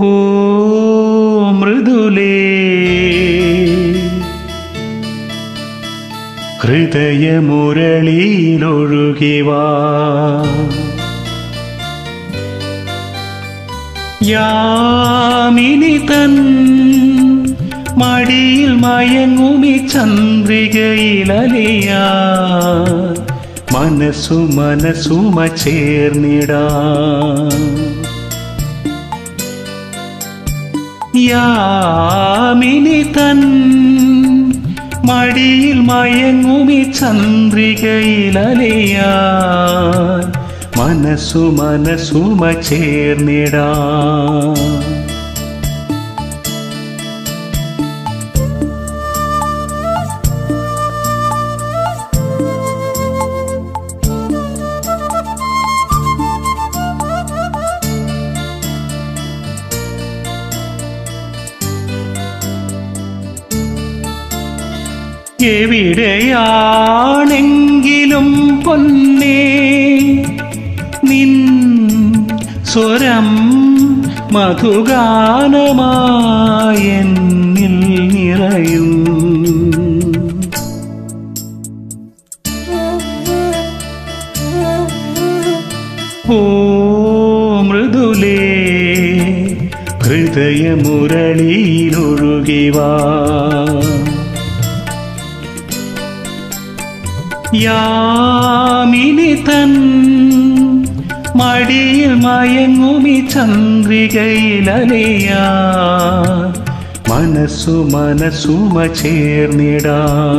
ഓ മൃദുലേ ഹൃദയമുരളിയിലൊഴുകിവാ യാമിനി തൻ മടിയിൽ മയങ്ങുമി ചന്ദ്രികയിലലിയാ മനസ്സു മനസ്സുമ ചേർന്നിടാ യാമിനി തൻ മടിയിൽ മയങ്ങുമി ചന്ദ്രികയിലലിയാ മനസ്സു മനസ്സുമ ചേർന്നിടാ എവിടെയാണെങ്കിലും പൊന്നേ നിൻ സ്വരം മധുഗാനമായെന്നിൽ നിറയും ഓ മൃദുലേ ഹൃദയമുരളിയിലൊഴുകിവാ യാമിനി തൻ മടിയിൽ മയങ്ങുമി ചന്ദ്രികയിലലിയാ മനസ്സു മനസ്സുമ ചേർന്നിടാ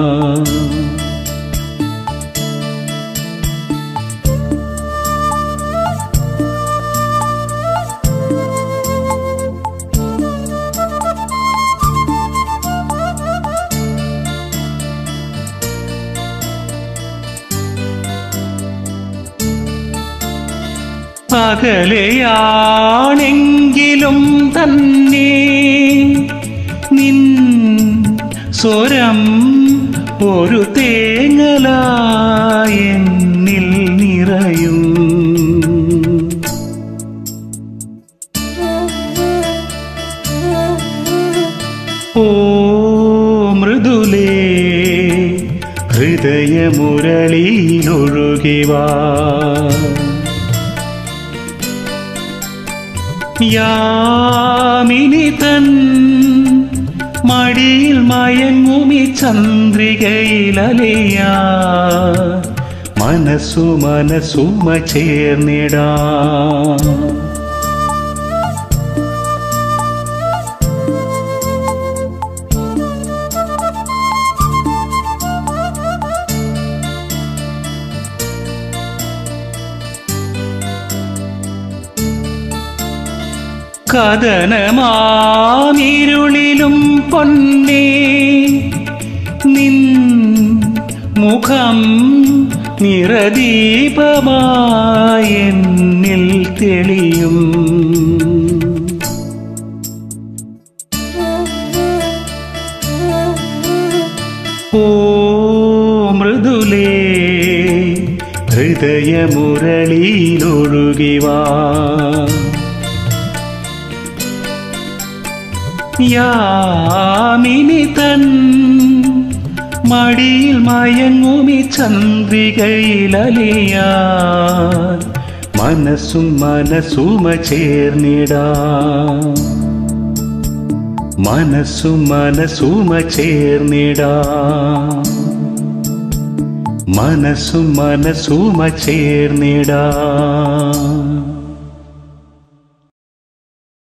അകലെയാണെങ്കിലും തന്നെ നിൻ സ്വരം ഒരു തേങ്ങലായെന്നിൽ നിറയും ഓ മൃദുലേ ഹൃദയമുരളിയിലൊഴുകിവാ യാമിനി തൻ മടിയിൽ മയങ്ങുമി ചന്ദ്രികയിലലിയാ മനസ്സു മനസ്സുമ ചേർന്നിടാ കഥനമാനിരുളിലും പൊന്നേ നിൻ മുഖം നിറദീപമായെന്നിൽ തെളിയും ഓ മൃദുലേ ഹൃദയമുരളിയിലൊഴുകിവാ യാമിനി തൻ മടിയിൽ മയങ്ങുമി ചന്ദ്രികയിലലിയാ മനസ്സും മനസ്സുമ ചേർന്നിടാ മനസ്സും മനസ്സുമ ചേർന്നിടാ മനസ്സും മനസ്സുമ ചേർന്നിടാ